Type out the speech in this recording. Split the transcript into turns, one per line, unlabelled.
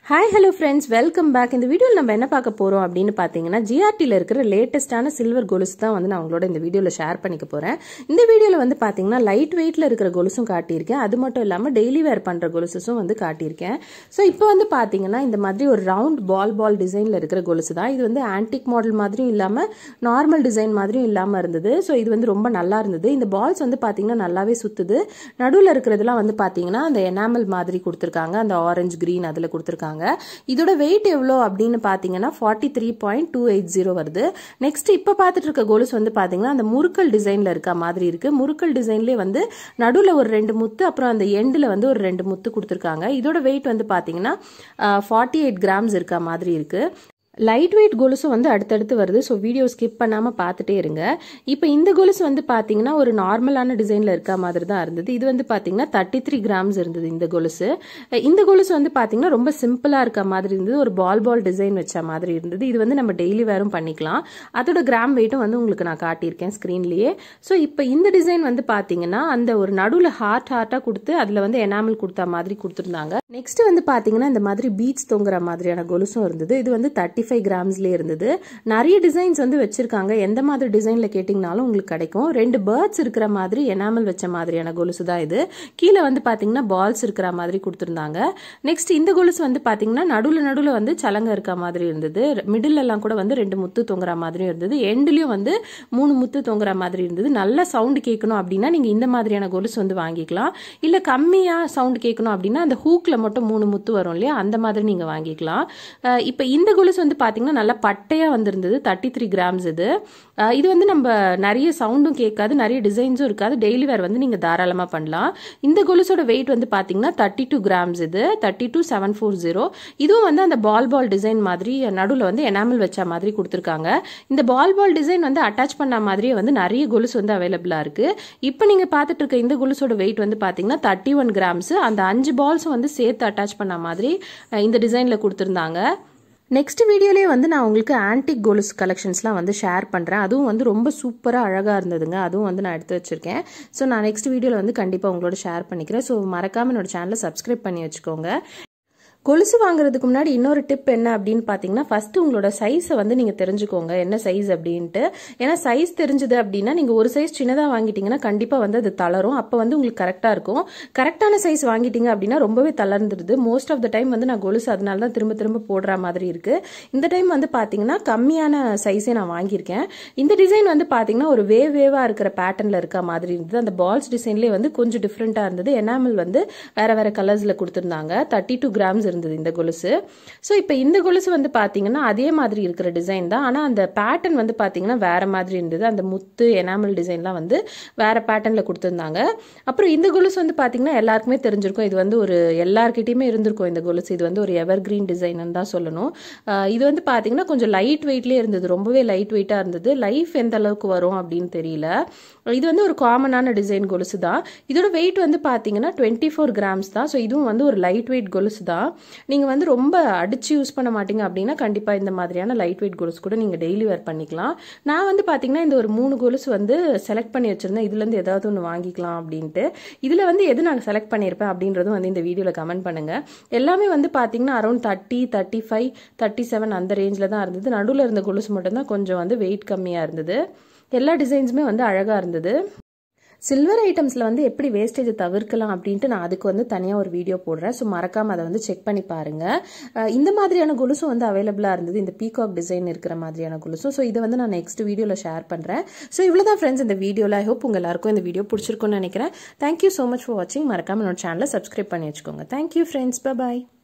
hi hello friends welcome back இந்த வீடியோவில் நம்ம என்ன பார்க்க போகிறோம் அப்படின்னு பார்த்தீங்கன்னா ஜிஆர்டியில் இருக்கிற லேட்டஸ்ட்டான சில்வர் கொலுசு தான் வந்து நான் உங்களோட இந்த வீடியோவில் ஷேர் பண்ணிக்க போகிறேன் இந்த வீடியோவில் வந்து பார்த்தீங்கன்னா லைட் வெயிட்டில் இருக்கிற கொலுசும் காட்டியிருக்கேன் அது மட்டும் இல்லாமல் டெய்லி வேர் பண்ணுற கொலுசும் வந்து காட்டியிருக்கேன் ஸோ இப்போ வந்து பார்த்தீங்கன்னா இந்த மாதிரி ஒரு ரவுண்ட் பால் பால் டிசைனில் இருக்கிற கொலுசு தான் இது வந்து ஆன்டிக் மாடல் மாதிரியும் இல்லாமல் நார்மல் டிசைன் மாதிரியும் இல்லாமல் இருந்தது ஸோ இது வந்து ரொம்ப நல்லா இருந்தது இந்த பால்ஸ் வந்து பார்த்தீங்கன்னா நல்லாவே சுற்றுது நடுவில் இருக்கிறதுலாம் வந்து பார்த்தீங்கன்னா அந்த எனாமல் மாதிரி கொடுத்துருக்காங்க அந்த ஆரஞ்சு க்ரீன் அதில் கொடுத்துருக்காங்க இதோட வெயிட் எவ்வளோ அப்படின்னு பார்த்தீங்கன்னா forty three point two eight zero வருது நெக்ஸ்ட் இப்போ பார்த்துட்டு இருக்க கொலுசு வந்து பார்த்தீங்கன்னா அந்த முறுக்கல் டிசைனில் இருக்க மாதிரி இருக்கு முறுக்கல் டிசைன்லேயே வந்து நடுவில் ஒரு ரெண்டு முத்து அப்புறம் அந்த எண்டில் வந்து ஒரு ரெண்டு முத்து கொடுத்துருக்காங்க இதோட வெயிட் வந்து பார்த்தீங்கன்னா ஃபார்ட்டி எயிட் கிராம்ஸ் இருக்க மாதிரி இருக்கு லைட் வெயிட் கொலுசும் வந்து அடுத்தடுத்து வருது ஸோ வீடியோ ஸ்கிப் பண்ணாமல் பார்த்துட்டே இருங்க இப்போ இந்த கொலுசு வந்து பார்த்தீங்கன்னா ஒரு நார்மலான டிசைனில் இருக்க மாதிரி தான் இருந்தது இது வந்து பார்த்தீங்கன்னா தேர்ட்டி த்ரீ கிராம்ஸ் இருந்தது இந்த கொலுசு இந்த கொலுசு வந்து பார்த்தீங்கன்னா ரொம்ப சிம்பிளாக இருக்க மாதிரி இருந்தது ஒரு பால் பால் டிசைன் வச்ச மாதிரி இருந்தது இது வந்து நம்ம டெய்லி வேரும் பண்ணிக்கலாம் அதோட கிராம் வெயிட்டும் வந்து உங்களுக்கு நான் காட்டியிருக்கேன் ஸ்க்ரீன்லேயே ஸோ இப்போ இந்த டிசைன் வந்து பார்த்தீங்கன்னா அந்த ஒரு நடுவில் ஹார்ட் ஹார்ட்டாக கொடுத்து அதில் வந்து எனாமல் கொடுத்த மாதிரி கொடுத்துருந்தாங்க நெக்ஸ்ட் வந்து பார்த்தீங்கன்னா இந்த மாதிரி பீச் தொங்குற மாதிரியான கொலுசும் இருந்தது இது வந்து தேர்ட்டி ஃபைவ் கிராம்ஸ்லேயே இருந்தது நிறைய டிசைன்ஸ் வந்து வச்சிருக்காங்க எந்த மாதிரி டிசைனில் கேட்டிங்கனாலும் உங்களுக்கு கிடைக்கும் ரெண்டு பேர்ட்ஸ் இருக்கிற மாதிரி எனாமல் வச்ச மாதிரியான கொலுசு தான் இது கீழே வந்து பார்த்தீங்கன்னா பால்ஸ் இருக்கிற மாதிரி கொடுத்துருந்தாங்க நெக்ஸ்ட் இந்த கொலுசு வந்து பார்த்தீங்கன்னா நடுவில் நடுவில் வந்து சலங்க இருக்க மாதிரி இருந்தது மிடில் எல்லாம் கூட வந்து ரெண்டு முத்து தொங்குற மாதிரியும் இருந்தது எண்ட்லயும் வந்து மூணு முத்து தொங்குற மாதிரி இருந்தது நல்ல சவுண்டு கேட்கணும் அப்படின்னா நீங்கள் இந்த மாதிரியான கொலுசு வந்து வாங்கிக்கலாம் இல்லை கம்மியாக சவுண்டு கேட்கணும் அப்படின்னா அந்த ஹூக்கில் மட்டும் மூணு முத்து வரும் இல்லையா அந்த மாதிரி நீங்கள் வாங்கிக்கலாம் இப்போ இந்த கொலுசு வந்து பார்த்தீங்கன்னா நல்லா பட்டையாக வந்திருந்தது தேர்ட்டி த்ரீ கிராம்ஸ் இது இது வந்து நம்ம நிறைய சவுண்டும் கேட்காது நிறைய டிசைன்ஸும் இருக்காது டெய்லி வேர் வந்து நீங்கள் தாராளமாக பண்ணலாம் இந்த கொலுசோட வெயிட் வந்து பார்த்தீங்கன்னா தேர்ட்டி டூ கிராம்ஸ் இது thirty two seven four zero இதுவும் வந்து அந்த பால் பால் டிசைன் மாதிரி நடுவில் வந்து எனாமல் வச்ச மாதிரி கொடுத்துருக்காங்க இந்த பால் பால் டிசைன் வந்து அட்டாச் பண்ண மாதிரியே வந்து நிறைய கொலுசு வந்து அவைலபிளாக இருக்குது இப்போ நீங்கள் பார்த்துட்டு இருக்க இந்த கொலுசோட வெயிட் வந்து பார்த்தீங்கன்னா தேர்ட்டி ஒன் கிராம்ஸ் அந்த அஞ்சு பால்ஸும் வந்து சேர்த்து அட்டாச் பண்ண மாதிரி இந்த டிசைனில் கொடுத்துருந்தாங்க நெக்ஸ்ட் வீடியோலேயே வந்து நான் உங்களுக்கு ஆன்டிக் கோல்ஸ் கலெக்ஷன்ஸ்லாம் வந்து ஷேர் பண்ணுறேன் அதுவும் வந்து ரொம்ப சூப்பராக அழகாக இருந்ததுங்க அதுவும் வந்து நான் எடுத்து வச்சுருக்கேன் ஸோ நான் நெக்ஸ்ட் வீடியோவில் வந்து கண்டிப்பாக உங்களோட ஷேர் பண்ணிக்கிறேன் ஸோ மறக்காமல் என்னோட சேனலை சப்ஸ்கிரைப் பண்ணி வச்சுக்கோங்க கொலுசு வாங்குறதுக்கு முன்னாடி இன்னொரு டிப் என்ன அப்படின்னு பார்த்தீங்கன்னா ஃபர்ஸ்ட் உங்களோட சைஸை வந்து நீங்கள் தெரிஞ்சுக்கோங்க என்ன சைஸ் அப்படின்ட்டு ஏன்னா சைஸ் தெரிஞ்சது அப்படின்னா நீங்கள் ஒரு சைஸ் சின்னதாக வாங்கிட்டீங்கன்னா கண்டிப்பாக வந்து அது தளரும் அப்போ வந்து உங்களுக்கு கரெக்டாக இருக்கும் கரெக்டான சைஸ் வாங்கிட்டீங்க அப்படின்னா ரொம்பவே தளர்ந்துருது மோஸ்ட் ஆஃப் த டைம் வந்து நான் கொலுசு அதனால தான் திரும்ப திரும்ப போடுற மாதிரி இருக்கு இந்த டைம் வந்து பார்த்தீங்கன்னா கம்மியான சைஸே நான் வாங்கியிருக்கேன் இந்த டிசைன் வந்து பார்த்தீங்கன்னா ஒரு வேவ் வேவாக இருக்கிற பேட்டர்னில் இருக்க மாதிரி இருந்தது அந்த பால்ஸ் டிசைன்லேயே வந்து கொஞ்சம் டிஃப்ரெண்ட்டாக இருந்தது எனாமல் வந்து வேற வேற கலர்ஸில் கொடுத்துருந்தாங்க தேர்ட்டி டூ கிராம்ஸ் இருந்தது இந்த கொலுசு ஸோ இப்போ இந்த கொலுசு வந்து பார்த்தீங்கன்னா அதே மாதிரி இருக்கிற டிசைன் தான் ஆனால் அந்த பேட்டர்ன் வந்து பார்த்தீங்கன்னா வேற மாதிரி இருந்தது அந்த முத்து எனாமல் டிசைன்லாம் வந்து வேற பேட்டர்னில் கொடுத்துருந்தாங்க அப்புறம் இந்த கொலுசு வந்து பார்த்தீங்கன்னா எல்லாருக்குமே தெரிஞ்சிருக்கும் இது வந்து ஒரு எல்லார்கிட்டயுமே இருந்திருக்கும் இந்த கொலுசு இது வந்து ஒரு எவர் கிரீன் டிசைன் தான் சொல்லணும் இது வந்து பார்த்தீங்கன்னா கொஞ்சம் லைட் வெயிட்லேயே இருந்தது ரொம்பவே லைட் வெயிட்டாக இருந்தது லைஃப் எந்த அளவுக்கு வரும் அப்படின்னு தெரியல இது வந்து ஒரு காமனான டிசைன் கொலுசு தான் இதோட வெயிட் வந்து பார்த்தீங்கன்னா டுவெண்ட்டி ஃபோர் கிராம்ஸ் தான் ஸோ இதுவும் வந்து ஒரு லைட் வெயிட் கொலுசு தான் நீங்கள் வந்து ரொம்ப அடிச்சு யூஸ் பண்ண மாட்டீங்க அப்படின்னா கண்டிப்பாக இந்த மாதிரியான லைட் வெயிட் கொலுசு கூட நீங்கள் டெய்லி வேர் பண்ணிக்கலாம் நான் வந்து பார்த்தீங்கன்னா இந்த ஒரு மூணு கொலுசு வந்து செலக்ட் பண்ணி வச்சிருந்தேன் இதுலேருந்து ஏதாவது ஒன்று வாங்கிக்கலாம் அப்படின்ட்டு இதில் வந்து எது நான் செலக்ட் பண்ணியிருப்பேன் அப்படின்றதும் வந்து இந்த வீடியோவில் கமெண்ட் பண்ணுங்க எல்லாமே வந்து பார்த்தீங்கன்னா around thirty thirty five thirty seven அந்த ரேஞ்சில் தான் இருந்தது நடுவில் இருந்த கொலுசு மட்டும்தான் கொஞ்சம் வந்து வெயிட் கம்மியாக இருந்தது எல்லா டிசைன்ஸுமே வந்து அழகாக இருந்தது சில்வர் ஐட்டம்ஸில் வந்து எப்படி வேஸ்டேஜை தவிர்க்கலாம் அப்படின்ட்டு நான் அதுக்கு வந்து தனியாக ஒரு வீடியோ போடுறேன் ஸோ மறக்காமல் அதை வந்து செக் பண்ணி பாருங்கள் இந்த மாதிரியான கொலுசும் வந்து அவைலபிளாக இருந்தது இந்த பீகாக் டிசைன் இருக்கிற மாதிரியான கொலுசும் ஸோ இதை வந்து நான் நெக்ஸ்ட் வீடியோவில் ஷேர் பண்ணுறேன் ஸோ இவ்வளோ தான் ஃப்ரெண்ட்ஸ் இந்த வீடியோவில் ஐ ஹோப் உங்கள் எல்லாருக்கும் இந்த வீடியோ பிடிச்சிருக்குன்னு நினைக்கிறேன் தேங்க்யூ ஸோ மச் ஃபார் வாட்சிங் மறக்காமல் என்னோட சேனலை சப்ஸ்கிரைப் பண்ணி வச்சுக்கோங்க தேங்க்யூ ஃப்ரெண்ட்ஸ் பாய்